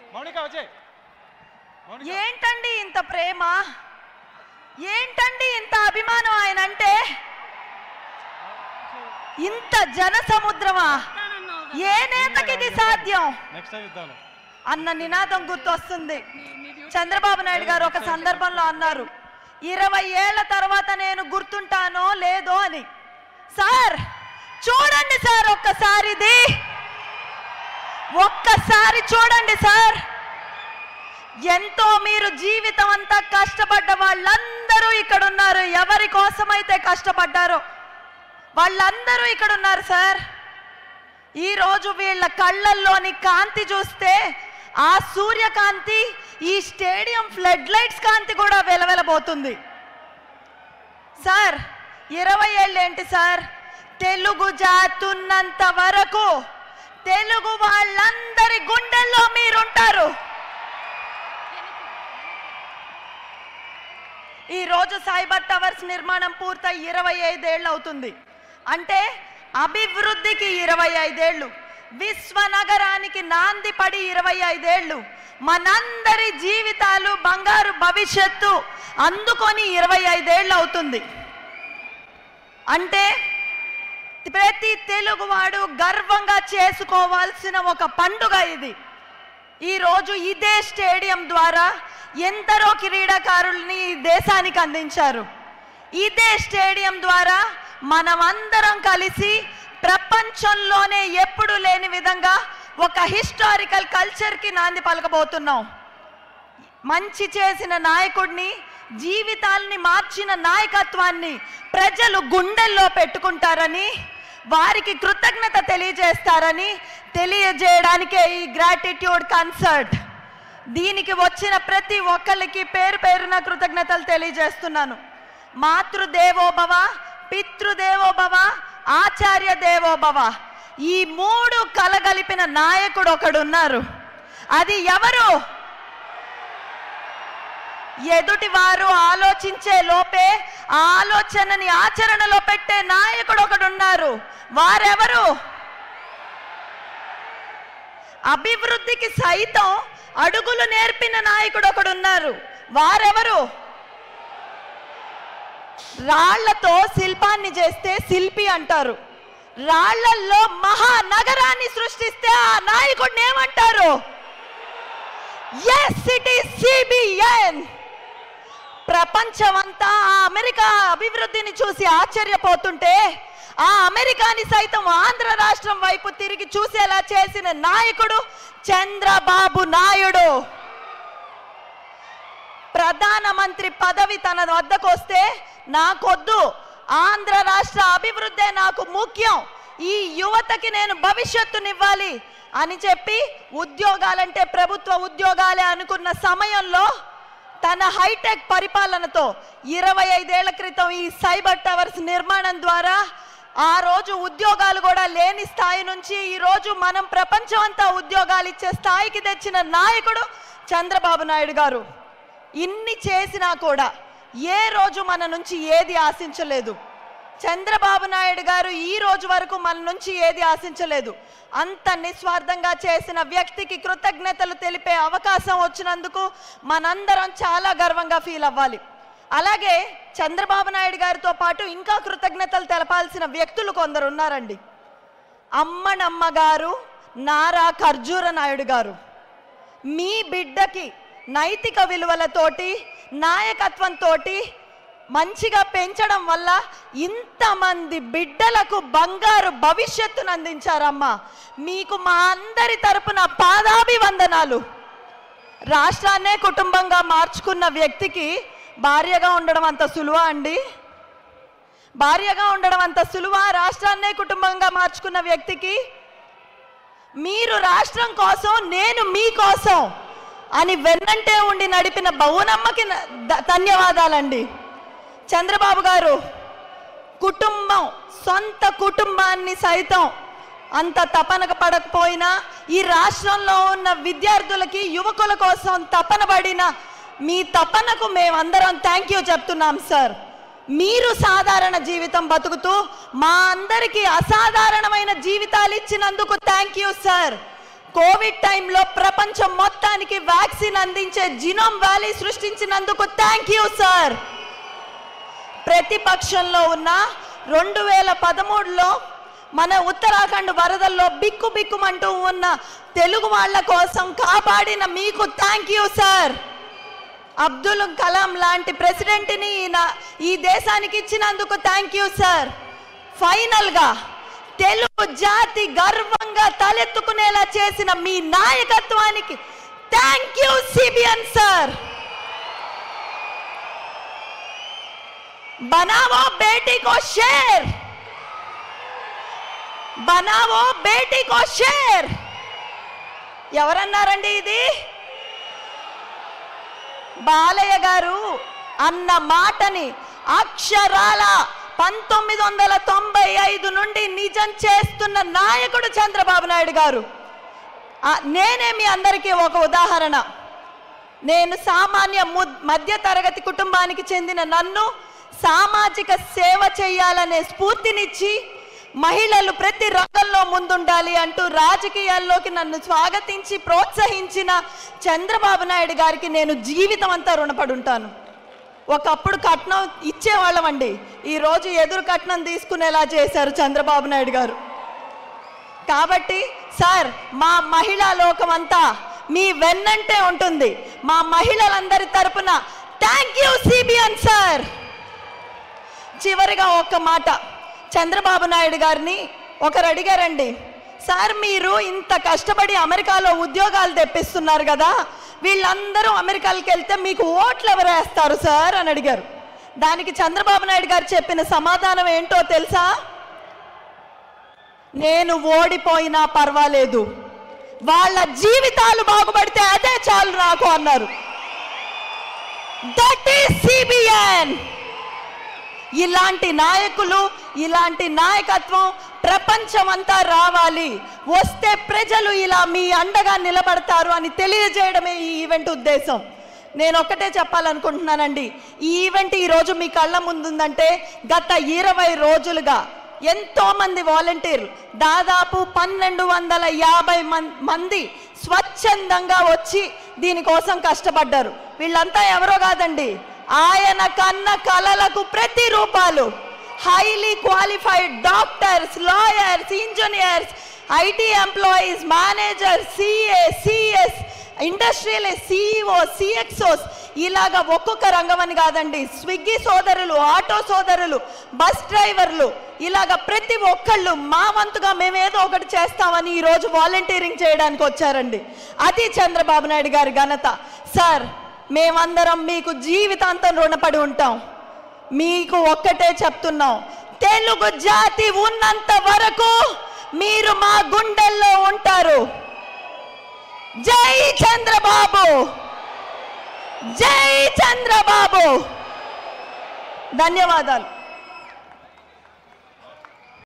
మౌనిక వచ్చే మౌనిక ఏంటండి ఇంత ప్రేమ ఏంటండి ఇంత అభిమానం ఆయన అంటే ఇంత జన సముద్రమా ఏ నేతకి ఇది సాధ్యం నెక్స్ట్ టైం ఇద్దాం అన్న నినాదం గుర్తొస్తుంది చంద్రబాబు నాయుడు గారు ఒక సందర్భంలో అన్నారు ఇరవై ఏళ్ల తర్వాత నేను గుర్తుంటానో లేదో అని సార్ చూడండి సార్ ఒక్కసారి ఇది ఒక్కసారి చూడండి సార్ ఎంతో మీరు జీవితం అంతా కష్టపడ్డ వాళ్ళందరూ ఇక్కడ ఉన్నారు ఎవరి కోసమైతే కష్టపడ్డారో వాళ్ళందరూ ఇక్కడ ఉన్నారు సార్ ఈ రోజు వీళ్ళ కళ్ళల్లోని కాంతి చూస్తే ఆ సూర్యకాంతి ఈ స్టేడియం ఫ్లడ్ లైట్స్ కాంతి కూడా వెలవెలబోతుంది సార్ ఇరవై ఏళ్ళేంటి సార్ తెలుగు జాతున్నంత వరకు తెలుగు వాళ్ళందరి గుండెల్లో మీరుంటారు ఈ రోజు సైబర్ టవర్స్ నిర్మాణం పూర్తయి ఇరవై ఐదేళ్ళు అవుతుంది అంటే అభివృద్ధికి ఇరవై ఐదేళ్ళు విశ్వనగరానికి నాంది పడి ఇరవై ఐదేళ్ళు మనందరి జీవితాలు బంగారు భవిష్యత్తు అందుకొని ఇరవై ఐదేళ్ళు అవుతుంది అంటే ప్రతి తెలుగువాడు గర్వంగా చేసుకోవాల్సిన ఒక పండుగ ఇది ఈ రోజు ఇదే స్టేడియం ద్వారా ఎందరో క్రీడాకారుల్ని ఈ దేశానికి అందించారు ఇదే స్టేడియం ద్వారా మనమందరం కలిసి ప్రపంచంలోనే ఎప్పుడు లేని విధంగా ఒక హిస్టారికల్ కల్చర్కి నాంది పలకబోతున్నాం మంచి చేసిన నాయకుడిని జీవితాల్ని మార్చిన నాయకత్వాన్ని ప్రజలు గుండెల్లో పెట్టుకుంటారని వారికి కృతజ్ఞత తెలియజేస్తారని తెలియజేయడానికే ఈ గ్రాటిట్యూడ్ కన్సర్ట్ దీనికి వచ్చిన ప్రతి ఒక్కరికి పేరు పేరున కృతజ్ఞతలు తెలియజేస్తున్నాను మాతృదేవోభవ పితృదేవోభవ ఆచార్య దేవోభవ ఈ మూడు కలగలిపిన నాయకుడు ఒకడున్నారు అది ఎవరు ఎదుటి వారు ఆలోచించే లోపే ఆ ఆలోచనని ఆచరణలో పెట్టే నాయకుడు ఒకడున్నారు వారెవరు అభివృద్ధికి సైతం అడుగులు నేర్పిన నాయకుడు ఒకడున్నారు వారెవరు రాళ్లతో శిల్పాన్ని చేస్తే శిల్పి అంటారు రాళ్లల్లో మహానగరాన్ని సృష్టిస్తే ఆ నాయకుడిని ఏమంటారు ఎస్ ఇట్ ఈస్ సిబిఎన్ ప్రపంచమంతా ఆ అమెరికా అభివృద్ధిని చూసి ఆశ్చర్యపోతుంటే ఆ అమెరికాని సైతం ఆంధ్ర రాష్ట్రం వైపు తిరిగి చూసేలా చేసిన నాయకుడు చంద్రబాబు నాయుడు ప్రధానమంత్రి పదవి తన వద్దకు వస్తే నాకొద్దు ఆంధ్ర రాష్ట్ర అభివృద్ధే నాకు ముఖ్యం ఈ యువతకి నేను భవిష్యత్తునివ్వాలి అని చెప్పి ఉద్యోగాలంటే ప్రభుత్వ ఉద్యోగాలే అనుకున్న సమయంలో తన హైటెక్ పరిపాలనతో ఇరవై ఐదేళ్ల క్రితం ఈ సైబర్ టవర్స్ నిర్మాణం ద్వారా ఆ రోజు ఉద్యోగాలు కూడా లేని స్థాయి నుంచి ఈ రోజు మనం ప్రపంచం అంతా ఉద్యోగాలు ఇచ్చే స్థాయికి తెచ్చిన నాయకుడు చంద్రబాబు నాయుడు గారు ఇన్ని చేసినా కూడా ఏ రోజు మన నుంచి ఏది ఆశించలేదు చంద్రబాబు నాయుడు గారు ఈ రోజు వరకు మన నుంచి ఏది ఆశించలేదు అంత నిస్వార్థంగా చేసిన వ్యక్తికి కృతజ్ఞతలు తెలిపే అవకాశం వచ్చినందుకు మనందరం చాలా గర్వంగా ఫీల్ అవ్వాలి అలాగే చంద్రబాబు నాయుడు గారితో పాటు ఇంకా కృతజ్ఞతలు తెలపాల్సిన వ్యక్తులు కొందరు ఉన్నారండి అమ్మనమ్మ గారు నారా ఖర్జూర నాయుడు గారు మీ బిడ్డకి నైతిక విలువలతోటి నాయకత్వంతో మంచిగా పెంచడం వల్ల ఇంతమంది బిడ్డలకు బంగారు భవిష్యత్తును అందించారమ్మా మీకు మా అందరి తరపున పాదాభివందనాలు రాష్ట్రాన్నే కుటుంబంగా మార్చుకున్న వ్యక్తికి భార్యగా ఉండడం అంత సులువా అండి భార్యగా ఉండడం అంత సులువా రాష్ట్రాన్నే కుటుంబంగా మార్చుకున్న వ్యక్తికి మీరు రాష్ట్రం కోసం నేను మీకోసం అని వెన్నంటే ఉండి నడిపిన బౌనమ్మకి న- ద- ధన్యవాదాలండి చంద్రబాబు గారు కుటుంబం సొంత కుటుంబాన్ని సైతం అంత తపనక పడకపోయినా ఈ రాష్ట్రంలో ఉన్న విద్యార్థులకి యువకుల కోసం తపన పడిన మీ తపనకు మేమందరం థ్యాంక్ యూ చెప్తున్నాం సార్ మీరు సాధారణ జీవితం బతుకుతూ మా అందరికీ అసాధారణమైన జీవితాలు ఇచ్చినందుకు థ్యాంక్ యూ సార్ కోవిడ్ టైంలో ప్రపంచం మొత్తానికి వ్యాక్సిన్ అందించే జినోమ్ వ్యాలీ సృష్టించినందుకు థ్యాంక్ యూ సార్ ప్రతిపక్షంలో ఉన్న రెండు వేల పదమూడులో మన ఉత్తరాఖండ్ వరదల్లో బిక్కు బిక్కుమంటూ ఉన్న తెలుగు వాళ్ళ కోసం కాపాడిన మీకు thank you sir Abdul Kalam లాంటి ప్రెసిడెంట్ని ఈయన- ఈ దేశానికి ఇచ్చినందుకు థ్యాంక్ యూ సార్ ఫైనల్గా తెలుగు జాతి గర్వంగా తలెత్తుకునేలా చేసిన మీ నాయకత్వానికి థ్యాంక్ యూ సిబిఎన్ సార్ बनाओ बेटी को शेर बनाओ बेटी को शेर ఎవరన్నారండి ఇది బాలయ్య గారు అన్న మాటని అక్షరాల పంతొమ్మిది వందల తొంభై ఐదు నుండి నిజం చేస్తున్న నాయకుడు చంద్రబాబు నాయుడు గారు ఆ, నేనే మీ అందరికీ ఒక ఉదాహరణ నేను సామాన్య ము- మధ్య తరగతి కుటుంబానికి చెందిన నన్ను సామాజిక సేవ చేయాలనే స్ఫూర్తినిచ్చి మహిళలు ప్రతి రంగంలో ముందుండాలి అంటూ రాజకీయాల్లోకి నన్ను స్వాగతించి ప్రోత్సహించిన చంద్రబాబు నాయుడు గారికి నేను జీవితం అంతా రుణపడి ఉంటాను ఒకప్పుడు కట్నం ఇచ్చేవాళ్ళమండి ఈరోజు ఎదురు కట్నం తీసుకునేలా చేశారు చంద్రబాబు నాయుడు గారు కాబట్టి సార్ మా మహిళా లోకం అంతా మీ వెన్నంటే ఉంటుంది మా మహిళలందరి తరపున థ్యాంక్ యూ సిబిఎన్ సార్ చివరిగా ఒక్క మాట చంద్రబాబు నాయుడు గారిని ఒకరు అడిగారండి సార్ మీరు ఇంత కష్టపడి అమెరికాలో ఉద్యోగాలు తెప్పిస్తున్నారు కదా వీళ్ళందరూ అమెరికాకి వెళ్తే మీకు ఓట్లు ఎవరు వేస్తారు సార్ అని అడిగారు దానికి చంద్రబాబు నాయుడు గారు చెప్పిన సమాధానం ఏంటో తెలుసా నేను ఓడిపోయినా పర్వాలేదు వాళ్ళ జీవితాలు బాగుపడితే అదే చాలు నాకు అన్నారు దట్ ఈస్ సిబిఎన్ ఇలాంటి నాయకులు ఇలాంటి నాయకత్వం ప్రపంచమంతా రావాలి వస్తే ప్రజలు ఇలా మీ అండగా నిలబడతారు అని తెలియజేయడమే ఈ ఈవెంట్ ఉద్దేశం నేను ఒక్కటే చెప్పాలనుకుంటున్నానండి ఈ ఈవెంట్ ఈరోజు మీ కళ్ళ ముందుందంటే గత ఇరవై రోజులుగా ఎంతో మంది వాలంటీర్లు దాదాపు పన్నెండు వందల యాభై మం- మంది స్వచ్ఛందంగా వచ్చి దీనికోసం కష్టపడ్డారు వీళ్ళంతా ఎవరో కాదండి ఆయన కన్న కలలకు ప్రతి రూపాలు highly qualified doctors lawyers engineers IT employees managers CA CS industrial CEO CXOs ఇలాగ ఒక్కొక్క రంగం అని కాదండి స్విగ్గీ సోదరులు ఆటో సోదరులు బస్ డ్రైవర్లు ఇలాగ ప్రతి ఒక్కళ్ళు మా వంతుగా మేమేదో ఒకటి చేస్తామని ఈరోజు వాలంటీరింగ్ చేయడానికి వచ్చారండి అది చంద్రబాబు నాయుడు గారి ఘనత సార్ మేమందరం మీకు జీవితాంతం రుణపడి ఉంటాం మీకు ఒక్కటే చెప్తున్నాం తెలుగు జాతి ఉన్నంత వరకు మీరు మా గుండెల్లో ఉంటారు జై చంద్రబాబు జై చంద్రబాబు ధన్యవాదాలు